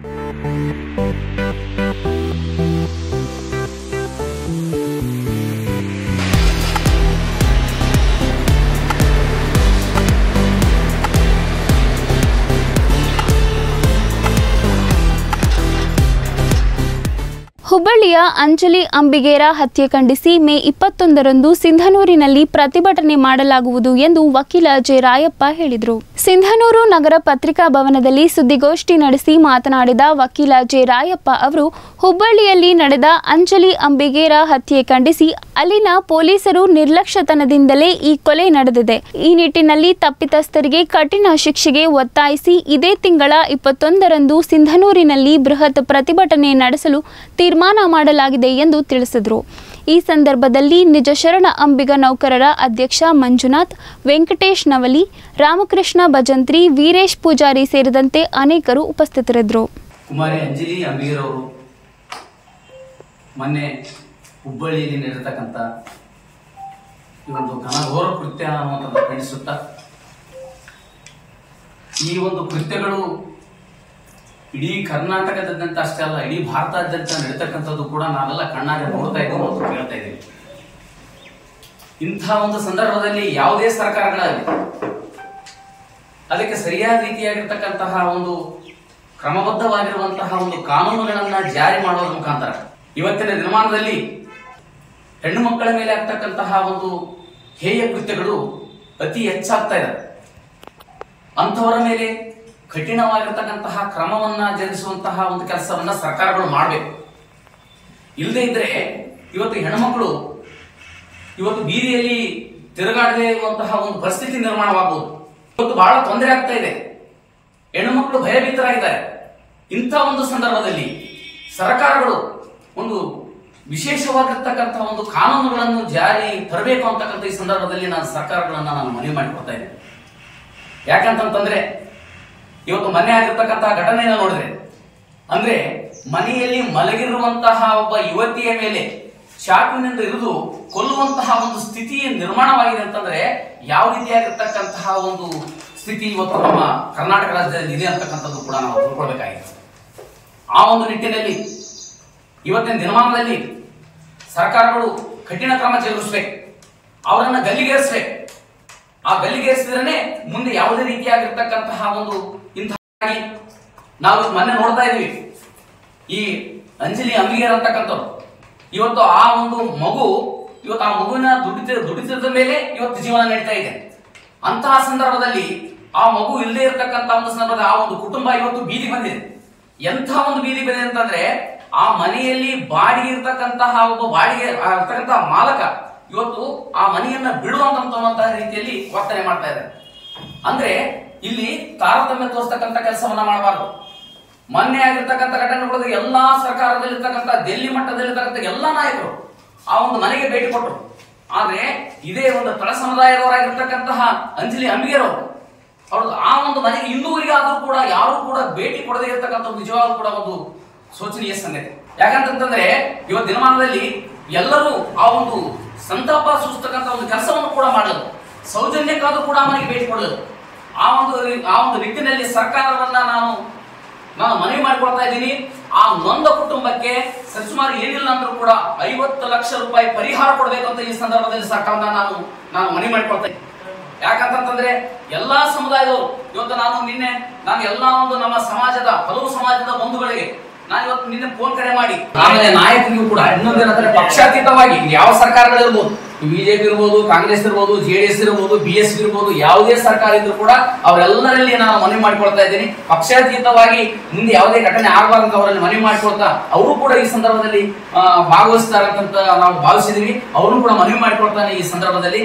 ಹುಬ್ಬಳ್ಳಿಯ ಅಂಜಲಿ ಅಂಬಿಗೇರ ಹತ್ಯೆ ಖಂಡಿಸಿ ಮೇ ಇಪ್ಪತ್ತೊಂದರಂದು ಸಿಂಧನೂರಿನಲ್ಲಿ ಪ್ರತಿಭಟನೆ ಮಾಡಲಾಗುವುದು ಎಂದು ವಕೀಲ ಜೆ ರಾಯಪ್ಪ ಹೇಳಿದರು ಸಿಂಧನೂರು ನಗರ ಪತ್ರಿಕಾ ಭವನದಲ್ಲಿ ಸುದ್ದಿಗೋಷ್ಠಿ ನಡೆಸಿ ಮಾತನಾಡಿದ ವಕೀಲ ಜೆ ರಾಯಪ್ಪ ಅವರು ಹುಬ್ಬಳ್ಳಿಯಲ್ಲಿ ನಡೆದ ಅಂಜಲಿ ಅಂಬಿಗೇರ ಹತ್ಯೆ ಖಂಡಿಸಿ ಅಲ್ಲಿನ ಪೊಲೀಸರು ನಿರ್ಲಕ್ಷ್ಯತನದಿಂದಲೇ ಈ ಕೊಲೆ ನಡೆದಿದೆ ಈ ನಿಟ್ಟಿನಲ್ಲಿ ತಪ್ಪಿತಸ್ಥರಿಗೆ ಕಠಿಣ ಶಿಕ್ಷೆಗೆ ಒತ್ತಾಯಿಸಿ ಇದೇ ತಿಂಗಳ ಇಪ್ಪತ್ತೊಂದರಂದು ಸಿಂಧನೂರಿನಲ್ಲಿ ಬೃಹತ್ ಪ್ರತಿಭಟನೆ ನಡೆಸಲು ತೀರ್ಮಾನ ಮಾಡಲಾಗಿದೆ ಎಂದು ತಿಳಿಸಿದರು ಈ ಸಂದರ್ಭದಲ್ಲಿ ನಿಜ ಶರಣ ಅಂಬಿಗ ನೌಕರರ ಅಧ್ಯಕ್ಷ ಮಂಜುನಾಥ್ ವೆಂಕಟೇಶ್ ನವಲಿ ರಾಮಕೃಷ್ಣ ಭಜಂತ್ರಿ ವೀರೇಶ್ ಪೂಜಾರಿ ಸೇರಿದಂತೆ ಅನೇಕರು ಉಪಸ್ಥಿತರಿದ್ದರು ಕುಮಾರಿ ಅಂಜಲಿ ಅಂಬಿಗರವರು ಮೊನ್ನೆ ಹುಬ್ಬಳ್ಳಿಯಲ್ಲಿ ನಡೆತಕ್ಕಂಥ ಈ ಒಂದು ಘನಘೋರ ಕೃತ್ಯ ಅನ್ನುವಂಥದ್ದು ಖಂಡಿಸುತ್ತಾ ಈ ಒಂದು ಕೃತ್ಯಗಳು ಇಡೀ ಕರ್ನಾಟಕದಾದ್ಯಂತ ಅಷ್ಟೇ ಅಲ್ಲ ಇಡೀ ಭಾರತಾದ್ಯಂತ ನಡೀತಕ್ಕಂಥದ್ದು ಕೂಡ ನಾವೆಲ್ಲ ಕಣ್ಣಾರೆ ನೋಡ್ತಾ ಇದ್ದೀವಿ ಮತ್ತು ಕೇಳ್ತಾ ಇದ್ದೀವಿ ಇಂಥ ಒಂದು ಸಂದರ್ಭದಲ್ಲಿ ಯಾವುದೇ ಸರ್ಕಾರಗಳಾಗಲಿ ಅದಕ್ಕೆ ಸರಿಯಾದ ರೀತಿಯಾಗಿರ್ತಕ್ಕಂತಹ ಒಂದು ಕ್ರಮಬದ್ಧವಾಗಿರುವಂತಹ ಒಂದು ಕಾನೂನುಗಳನ್ನ ಜಾರಿ ಮಾಡೋದ್ರ ಮುಖಾಂತರ ಇವತ್ತಿನ ದಿನಮಾನದಲ್ಲಿ ಹೆಣ್ಣು ಮಕ್ಕಳ ಮೇಲೆ ಆಗ್ತಕ್ಕಂತಹ ಒಂದು ಹೇಯ ಕೃತ್ಯಗಳು ಅತಿ ಹೆಚ್ಚಾಗ್ತಾ ಇದೆ ಅಂಥವರ ಮೇಲೆ ಕಠಿಣವಾಗಿರ್ತಕ್ಕಂತಹ ಕ್ರಮವನ್ನ ಜರುಗಿಸುವಂತಹ ಒಂದು ಕೆಲಸವನ್ನ ಸರ್ಕಾರಗಳು ಮಾಡಬೇಕು ಇಲ್ಲದೆ ಇದ್ರೆ ಇವತ್ತು ಹೆಣ್ಮಕ್ಳು ಇವತ್ತು ಬೀದಿಯಲ್ಲಿ ತಿರುಗಾಡದೇ ಇರುವಂತಹ ಒಂದು ಪರಿಸ್ಥಿತಿ ನಿರ್ಮಾಣವಾಗಬಹುದು ಇವತ್ತು ಬಹಳ ತೊಂದರೆ ಆಗ್ತಾ ಇದೆ ಹೆಣ್ಣುಮಕ್ಕಳು ಭಯಭೀತರಾಗಿದ್ದಾರೆ ಇಂಥ ಒಂದು ಸಂದರ್ಭದಲ್ಲಿ ಸರ್ಕಾರಗಳು ಒಂದು ವಿಶೇಷವಾಗಿರ್ತಕ್ಕಂತಹ ಒಂದು ಕಾನೂನುಗಳನ್ನು ಜಾರಿ ತರಬೇಕು ಅಂತಕ್ಕಂಥ ಈ ಸಂದರ್ಭದಲ್ಲಿ ನಾನು ಸರ್ಕಾರಗಳನ್ನ ನಾನು ಮನವಿ ಮಾಡಿಕೊಡ್ತಾ ಇದ್ದೇನೆ ಯಾಕಂತಂತಂದ್ರೆ ಇವತ್ತು ಮೊನ್ನೆ ಆಗಿರ್ತಕ್ಕಂತಹ ಘಟನೆಯನ್ನು ನೋಡಿದ್ರೆ ಅಂದ್ರೆ ಮನೆಯಲ್ಲಿ ಮಲಗಿರುವಂತಹ ಒಬ್ಬ ಯುವತಿಯ ಮೇಲೆ ಚಾಕುವಿನಿಂದ ಇರಿದು ಕೊಲ್ಲುವಂತಹ ಒಂದು ಸ್ಥಿತಿ ನಿರ್ಮಾಣವಾಗಿದೆ ಅಂತಂದ್ರೆ ಯಾವ ರೀತಿಯಾಗಿರ್ತಕ್ಕಂತಹ ಒಂದು ಸ್ಥಿತಿ ಇವತ್ತು ನಮ್ಮ ಕರ್ನಾಟಕ ರಾಜ್ಯದಲ್ಲಿ ಇದೆ ಅಂತಕ್ಕಂಥದ್ದು ಕೂಡ ನಾವು ತಿಳ್ಕೊಳ್ಬೇಕಾಗಿದೆ ಆ ಒಂದು ನಿಟ್ಟಿನಲ್ಲಿ ಇವತ್ತಿನ ದಿನಮಾನದಲ್ಲಿ ಸರ್ಕಾರಗಳು ಕಠಿಣ ಕ್ರಮ ಜರುಗಿಸ್ಬೇಕು ಅವರನ್ನ ಗಲ್ಲಿಗೇರಿಸ್ಬೇಕು ಆ ಗಲ್ಲಿಗೇರಿಸಿದ್ರೆ ಮುಂದೆ ಯಾವುದೇ ರೀತಿಯಾಗಿರ್ತಕ್ಕಂತಹ ಒಂದು ಇಂತಹ ನಾವು ಮೊನ್ನೆ ನೋಡ್ತಾ ಇದೀವಿ ಈ ಅಂಜಲಿ ಅಂಬಿಗರ್ ಅಂತಕ್ಕಂಥವ್ರು ಇವತ್ತು ಆ ಒಂದು ಮಗು ಇವತ್ತು ಆ ಮಗುವಿನ ದುಡಿತ ದುಡಿತದ ಮೇಲೆ ಇವತ್ತು ಜೀವನ ನಡೀತಾ ಇದೆ ಅಂತಹ ಸಂದರ್ಭದಲ್ಲಿ ಆ ಮಗು ಇಲ್ಲದೆ ಇರತಕ್ಕಂತ ಒಂದು ಸಂದರ್ಭದಲ್ಲಿ ಆ ಒಂದು ಕುಟುಂಬ ಇವತ್ತು ಬೀದಿ ಬಂದಿದೆ ಎಂಥ ಒಂದು ಬೀದಿ ಬಂದಿದೆ ಅಂತಂದ್ರೆ ಆ ಮನೆಯಲ್ಲಿ ಬಾಡಿಗೆ ಇರ್ತಕ್ಕಂತಹ ಒಬ್ಬ ಬಾಡಿಗೆ ಆ ಇರ್ತಕ್ಕಂತಹ ಮಾಲಕ ಇವತ್ತು ಆ ಮನೆಯನ್ನ ಬಿಡುವಂತಹ ರೀತಿಯಲ್ಲಿ ವರ್ತನೆ ಮಾಡ್ತಾ ಇದ್ದಾರೆ ಅಂದ್ರೆ ಇಲ್ಲಿ ತಾರತಮ್ಯ ತೋರಿಸ್ತಕ್ಕಂಥ ಕೆಲಸವನ್ನ ಮಾಡಬಾರ್ದು ಮೊನ್ನೆ ಆಗಿರ್ತಕ್ಕಂಥ ಘಟನೆಗಳು ಎಲ್ಲಾ ಸರ್ಕಾರದಲ್ಲಿರ್ತಕ್ಕಂಥ ಡೆಲ್ಲಿ ಮಟ್ಟದಲ್ಲಿರ್ತಕ್ಕಂಥ ಎಲ್ಲಾ ನಾಯಕರು ಆ ಒಂದು ಮನೆಗೆ ಭೇಟಿ ಕೊಟ್ಟರು ಆದ್ರೆ ಇದೇ ಒಂದು ತಳ ಸಮುದಾಯದವರಾಗಿರ್ತಕ್ಕಂತಹ ಅಂಜಲಿ ಅಂಬಿಗೆರವರು ಅವರು ಆ ಒಂದು ಮನೆಗೆ ಇನ್ನೂವರೆಗೆ ಆದ್ರೂ ಕೂಡ ಯಾರು ಕೂಡ ಭೇಟಿ ಕೊಡದೇ ಇರತಕ್ಕಂಥ ಒಂದು ನಿಜವಾಗ್ಲೂ ಕೂಡ ಒಂದು ಶೋಚನೀಯ ಸಂಗತಿ ಯಾಕಂತಂದ್ರೆ ಇವತ್ತು ದಿನಮಾನದಲ್ಲಿ ಎಲ್ಲರೂ ಆ ಒಂದು ಸಂತಾಪ ಸೂಚಿಸ್ತಕ್ಕಂಥ ಒಂದು ಕೆಲಸವನ್ನು ಕೂಡ ಮಾಡಲು ಸೌಜನ್ಯಕ್ಕಾದ್ರೂ ಕೂಡ ಮನೆಗೆ ಭೇಟಿ ಕೊಡಲು ಆ ಒಂದು ಆ ಒಂದು ನಿಟ್ಟಿನಲ್ಲಿ ಸರ್ಕಾರವನ್ನ ನಾನು ನಾನು ಮನವಿ ಮಾಡಿಕೊಳ್ತಾ ಇದ್ದೀನಿ ಆ ನೊಂದ ಕುಟುಂಬಕ್ಕೆ ಸರಿಸುಮಾರು ಏನಿಲ್ಲ ಅಂದ್ರೂ ಕೂಡ ಐವತ್ತು ಲಕ್ಷ ರೂಪಾಯಿ ಪರಿಹಾರ ಕೊಡಬೇಕು ಅಂತ ಈ ಸಂದರ್ಭದಲ್ಲಿ ಸರ್ಕಾರದ ನಾನು ನಾನು ಮನವಿ ಮಾಡಿಕೊಳ್ತಾ ಇದ್ದೀನಿ ಯಾಕಂತಂದ್ರೆ ಎಲ್ಲಾ ಸಮುದಾಯದವರು ಇವತ್ತು ನಾನು ನಿನ್ನೆ ನಾನು ಎಲ್ಲಾ ಒಂದು ನಮ್ಮ ಸಮಾಜದ ಹಲವು ಸಮಾಜದ ಬಂಧುಗಳಿಗೆ ನಾನು ಇವತ್ತು ನಿನ್ನೆ ಫೋನ್ ಕರೆ ಮಾಡಿ ಆಮೇಲೆ ನಾಯಕರಿಗೂ ಕೂಡ ಇನ್ನೊಂದೇನಂದ್ರೆ ಪಕ್ಷಾತೀತವಾಗಿ ಯಾವ ಸರ್ಕಾರಗಳಿರ್ಬೋದು ಬಿಜೆಪಿ ಇರ್ಬೋದು ಕಾಂಗ್ರೆಸ್ ಇರ್ಬೋದು ಜೆಡಿಎಸ್ ಇರ್ಬೋದು ಬಿ ಎಸ್ ಪಿ ಇರ್ಬೋದು ಯಾವುದೇ ಸರ್ಕಾರ ಇದ್ರೂ ಕೂಡ ಅವರೆಲ್ಲರಲ್ಲಿ ನಾನು ಮನವಿ ಮಾಡಿಕೊಳ್ತಾ ಇದ್ದೀನಿ ಪಕ್ಷಾತೀತವಾಗಿ ಮುಂದೆ ಯಾವುದೇ ಘಟನೆ ಆಗಬಾರ್ದು ಅಂತ ಅವರಲ್ಲಿ ಮನವಿ ಮಾಡಿಕೊಳ್ತಾ ಅವರು ಕೂಡ ಈ ಸಂದರ್ಭದಲ್ಲಿ ಆ, ಭಾಗವಹಿಸ್ತಾರೆ ಅಂತ ನಾವು ಭಾವಿಸಿದೀವಿ ಅವ್ರನ್ನು ಕೂಡ ಮನವಿ ಮಾಡಿಕೊಳ್ತಾನೆ ಈ ಸಂದರ್ಭದಲ್ಲಿ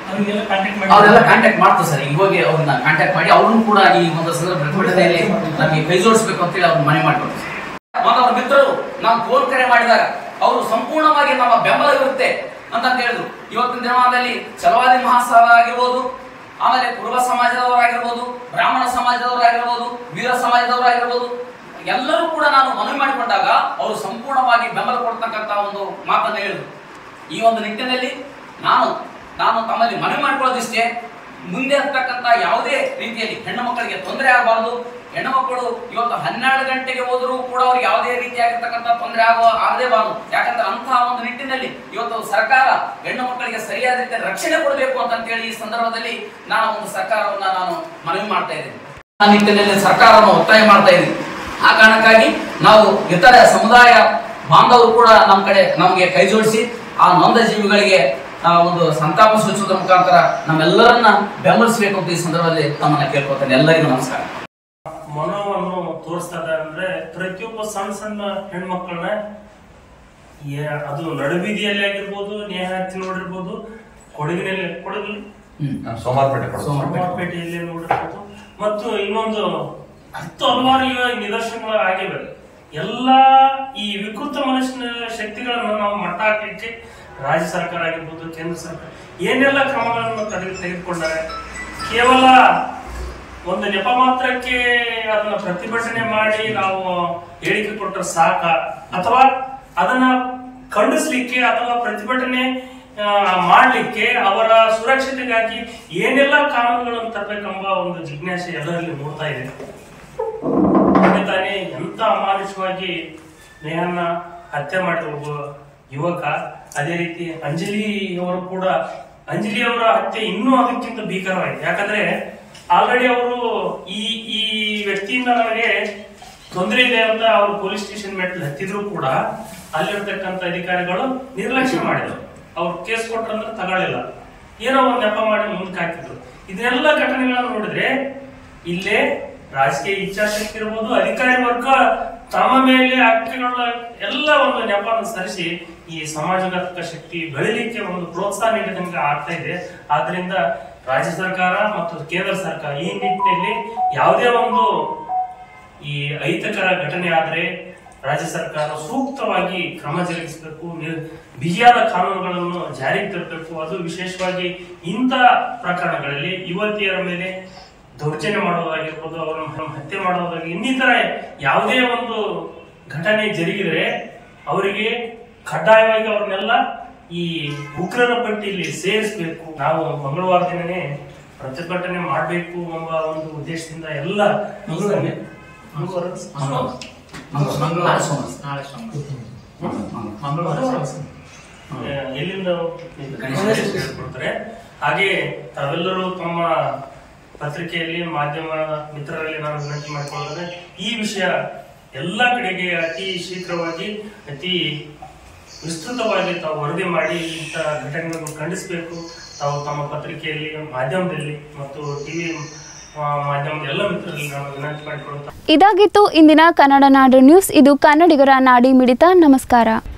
ಅವರೆಲ್ಲ ಕಾಂಟ್ಯಾಕ್ಟ್ ಮಾಡ್ತಾರೆ ಸರ್ ಈಗ ಹೋಗಿ ಅವ್ರನ್ನ ಕಾಂಟ್ಯಾಕ್ಟ್ ಮಾಡಿ ಅವ್ರನ್ನು ಕೂಡ ಈ ಒಂದು ಸಂದರ್ಭ ಪ್ರತಿಭಟನೆಯಲ್ಲಿ ನಮಗೆ ಕೈ ಜೋಡಿಸ್ಬೇಕು ಅಂತೇಳಿ ಅವ್ರನ್ನ ಮನವಿ ಮಾಡ್ಕೊಳ್ತಾರೆ ಮತ್ತು ಅವ್ರ ಮಿತ್ರರು ನಾವು ಫೋನ್ ಕರೆ ಮಾಡಿದಾಗ ಅವರು ಸಂಪೂರ್ಣವಾಗಿ ನಮ್ಮ ಬೆಂಬಲ ಇರುತ್ತೆ ಅಂತ ಹೇಳಿದ್ರು ಇವತ್ತಿನ ದಿನಮಾನದಲ್ಲಿ ಛಲವಾದಿ ಮಹಾಸಭಾ ಆಗಿರ್ಬೋದು ಆಮೇಲೆ ಕುರುಬ ಸಮಾಜದವರಾಗಿರ್ಬೋದು ಬ್ರಾಹ್ಮಣ ಸಮಾಜದವರಾಗಿರ್ಬೋದು ವೀರ ಸಮಾಜದವರಾಗಿರ್ಬೋದು ಎಲ್ಲರೂ ಕೂಡ ನಾನು ಮನವಿ ಮಾಡಿಕೊಂಡಾಗ ಅವರು ಸಂಪೂರ್ಣವಾಗಿ ಬೆಂಬಲ ಕೊಡ್ತಕ್ಕಂತ ಒಂದು ಮಾತನ್ನು ಹೇಳಿದ್ರು ಈ ಒಂದು ನಿಟ್ಟಿನಲ್ಲಿ ನಾನು ನಾನು ತಮ್ಮಲ್ಲಿ ಮನವಿ ಮಾಡ್ಕೊಳ್ಳೋದಿಷ್ಟೇ ಮುಂದೆ ಆಗ್ತಕ್ಕಂತ ಯಾವುದೇ ರೀತಿಯಲ್ಲಿ ಹೆಣ್ಣು ಮಕ್ಕಳಿಗೆ ತೊಂದರೆ ಆಗಬಾರದು ಹೆಣ್ಣು ಮಕ್ಕಳು ಇವತ್ತು ಹನ್ನೆರಡು ಗಂಟೆಗೆ ಹೋದರೂ ಕೂಡ ಅವ್ರಿಗೆ ಯಾವುದೇ ರೀತಿಯಾಗಿರ್ತಕ್ಕಂಥ ತೊಂದರೆ ಆಗುವ ಆಗದೇ ಬಾರದು ಯಾಕಂದ್ರೆ ಅಂತಹ ಒಂದು ನಿಟ್ಟಿನಲ್ಲಿ ಇವತ್ತು ಸರ್ಕಾರ ಹೆಣ್ಣು ಮಕ್ಕಳಿಗೆ ಸರಿಯಾದ ರೀತಿಯ ರಕ್ಷಣೆ ಕೊಡಬೇಕು ಅಂತ ಹೇಳಿ ಈ ಸಂದರ್ಭದಲ್ಲಿ ನಾನು ಒಂದು ಸರ್ಕಾರವನ್ನ ನಾನು ಮನವಿ ಮಾಡ್ತಾ ಇದ್ದೇನೆ ಆ ನಿಟ್ಟಿನಲ್ಲಿ ಸರ್ಕಾರವನ್ನು ಒತ್ತಾಯ ಮಾಡ್ತಾ ಇದ್ದೀನಿ ಆ ಕಾರಣಕ್ಕಾಗಿ ನಾವು ಇತರ ಸಮುದಾಯ ಬಾಂಧವರು ಕೂಡ ನಮ್ಮ ಕಡೆ ನಮಗೆ ಕೈ ಜೋಡಿಸಿ ಆ ನೊಂದ ಜೀವಿಗಳಿಗೆ ಆ, ಒಂದು ಸಂತಾಪ ಸೂಚಿಸುವುದರ ಮುಖಾಂತರ ನಮ್ಮೆಲ್ಲರನ್ನ ಬೆಂಬಲಿಸಬೇಕು ಅಂತ ಈ ಸಂದರ್ಭದಲ್ಲಿ ತಮ್ಮನ್ನ ಕೇಳ್ಕೊತೇನೆ ಎಲ್ಲರಿಗೂ ನಮಸ್ಕಾರ ಮನೋವನ್ನು ತೋರಿಸ್ತಾ ಇದೆ ಅಂದ್ರೆ ಪ್ರತಿಯೊಬ್ಬ ಸಣ್ಣ ಸಣ್ಣ ಹೆಣ್ಮಕ್ಳನ್ನ ಏ- ಅದು ನಡುಬೀದಿಯಲ್ಲಿ ಆಗಿರ್ಬೋದು ನೇಹ ಹತ್ತಿ ನೋಡಿರ್ಬೋದು ಕೊಡಗಿನಲ್ಲಿ ಕೊಡಗು ಸೋಮಾರ್ಪೇಟೆ ಸೋಮವಾರಪೇಟೆಯಲ್ಲಿ ನೋಡಿರ್ಬೋದು ಮತ್ತು ಇನ್ನೊಂದು ಹತ್ತು ಹಲವಾರು ಇವಾಗ ನಿದರ್ಶನಗಳು ಆಗಿವೆ ಎಲ್ಲಾ ಈ ವಿಕೃತ ಮನುಷ್ಯನ ಶಕ್ತಿಗಳನ್ನು ನಾವು ಮಟ್ಟ ಹಾಕ್ಲಿಕ್ಕೆ ರಾಜ್ಯ ಸರ್ಕಾರ ಆಗಿರ್ಬೋದು ಕೇಂದ್ರ ಸರ್ಕಾರ ಏನೆಲ್ಲ ಕ್ರಮಗಳನ್ನು ತೆಗೆದು ತೆಗೆದುಕೊಂಡಾರೆ ಕೇವಲ ಒಂದು ನೆಪ ಮಾತ್ರಕ್ಕೆ ಅದನ್ನ ಪ್ರತಿಭಟನೆ ಮಾಡಿ ನಾವು ಹೇಳಿಕೆ ಕೊಟ್ಟರೆ ಸಾಕ ಅಥವಾ ಅದನ್ನ ಖಂಡಿಸ್ಲಿಕ್ಕೆ ಅಥವಾ ಪ್ರತಿಭಟನೆ ಆ, ಮಾಡ್ಲಿಕ್ಕೆ ಅವರ ಸುರಕ್ಷತೆಗಾಗಿ ಏನೆಲ್ಲ ಕಾನೂನುಗಳನ್ನು ತರಬೇಕೆಂಬ ಒಂದು ಜಿಜ್ಞಾಸೆ ಎಲ್ಲರಲ್ಲಿ ಮೂಡ್ತಾ ಇದೆ ತಂದೆ ತಾನೇ ಎಂತ ಅಮಾನುಷವಾಗಿ ನೇಹನ್ನ ಹತ್ಯೆ ಮಾಡಿದ ಒಬ್ಬ ಯುವಕ ಅದೇ ರೀತಿ ಅಂಜಲಿ ಅವರು ಕೂಡ ಅಂಜಲಿ ಅವರ ಹತ್ಯೆ ಇನ್ನೂ ಅದಕ್ಕಿಂತ ಭೀಕರವಾಗಿದೆ ಯಾಕಂದ್ರೆ ಆಲ್ರೆಡಿ ಅವರು ಈ ಈ ವ್ಯಕ್ತಿಯಿಂದ ನನಗೆ ತೊಂದರೆ ಇದೆ ಅಂತ ಅವರು ಪೊಲೀಸ್ ಸ್ಟೇಷನ್ ಮೆಟ್ಲು ಹತ್ತಿದ್ರು ಕೂಡ ಅಲ್ಲಿರ್ತಕ್ಕಂಥ ಅಧಿಕಾರಿಗಳು ನಿರ್ಲಕ್ಷ್ಯ ಮಾಡಿದ್ರು ಅವ್ರು ಕೇಸ್ ಕೊಟ್ರಂದ್ರೆ ತಗೊಳ್ಳಿಲ್ಲ ಏನೋ ಒಂದ್ ನೆಪ ಮಾಡಿ ಮುಂದಕ್ಕೆ ಹಾಕಿದ್ರು ಇದೆಲ್ಲ ಘಟನೆಗಳನ್ನ ನೋಡಿದ್ರೆ ಇಲ್ಲೇ ರಾಜಕೀಯ ಇಚ್ಛಾಶಕ್ತಿ ಇರ್ಬೋದು ಅಧಿಕಾರಿ ವರ್ಗ ತಮ್ಮ ಮೇಲೆ ಹಕ್ಕುಗಳ ಎಲ್ಲ ಒಂದು ನೆಪವನ್ನು ಸರಿಸಿ ಈ ಸಮಾಜಘಾತಕ ಶಕ್ತಿ ಬೆಳಿಲಿಕ್ಕೆ ಒಂದು ಪ್ರೋತ್ಸಾಹ ನೀಡಿದಂಗೆ ಆಗ್ತಾ ಇದೆ ಆದ್ರಿಂದ ರಾಜ್ಯ ಸರ್ಕಾರ ಮತ್ತು ಕೇಂದ್ರ ಸರ್ಕಾರ ಈ ನಿಟ್ಟಿನಲ್ಲಿ ಯಾವುದೇ ಒಂದು ಈ ಅಹಿತಕರ ಘಟನೆ ಆದ್ರೆ ರಾಜ್ಯ ಸರ್ಕಾರ ಸೂಕ್ತವಾಗಿ ಕ್ರಮ ಜರುಗಿಸಬೇಕು ನಿ- ಬಿಗಿಯಾದ ಕಾನೂನುಗಳನ್ನು ಜಾರಿಗೆ ತರಬೇಕು ಅದು ವಿಶೇಷವಾಗಿ ಇಂಥ ಪ್ರಕರಣಗಳಲ್ಲಿ ಯುವತಿಯರ ಮೇಲೆ ದೌರ್ಜನ್ಯ ಮಾಡೋದಾಗಿರ್ಬೋದು ಅವರನ್ನು ಹತ್ಯೆ ಮಾಡೋದಾಗಿ ಇನ್ನಿತರ ಯಾವುದೇ ಒಂದು ಘಟನೆ ಜರುಗಿದ್ರೆ ಅವರಿಗೆ ಕಡ್ಡಾಯವಾಗಿ ಅವ್ರನ್ನೆಲ್ಲ ಈ ಉಗ್ರರ ಪಟ್ಟಿಯಲ್ಲಿ ಸೇರಿಸಬೇಕು ನಾವು ಮಂಗಳವಾರ ದಿನನೇ ಪ್ರತಿಭಟನೆ ಮಾಡಬೇಕು ಎಂಬ ಒಂದು ಉದ್ದೇಶದಿಂದ ಎಲ್ಲ ಮಂಗಳವಾರ ಆ, ಎಲ್ಲಿಂದ ಕೊಡ್ತಾರೆ ಹಾಗೆ ತಾವೆಲ್ಲರೂ ತಮ್ಮ ಪತ್ರಿಕೆಯಲ್ಲಿ ಮಾಧ್ಯಮ ಮಿತ್ರರಲ್ಲಿ ನಾನು ವಿನಂತಿ ಮಾಡಿಕೊಳ್ಳೋದ್ರೆ ಈ ವಿಷಯ ಎಲ್ಲ ಕಡೆಗೆ ಅತಿ ಶೀಘ್ರವಾಗಿ ಅತಿ ವಿಸ್ತೃತವಾಗಿ ತಾವು ವರದಿ ಮಾಡಿ ಇಂಥ ಘಟನೆಗಳನ್ನು ಖಂಡಿಸಬೇಕು ತಾವು ತಮ್ಮ ಪತ್ರಿಕೆಯಲ್ಲಿ ಮಾಧ್ಯಮದಲ್ಲಿ ಮತ್ತು ಟಿವಿ ಮಾಧ್ಯಮದ ಎಲ್ಲ ಮಿತ್ರರಲ್ಲಿ ನಾನು ವಿನಂತಿ ಮಾಡಿಕೊಳ್ಳುತ್ತಾ ಇದಾಗಿತ್ತು ಇಂದಿನ ಕನ್ನಡ ನಾಡು ನ್ಯೂಸ್ ಇದು ಕನ್ನಡಿಗರ ನಾಡಿ ಮಿಡಿತ ನಮಸ್ಕಾರ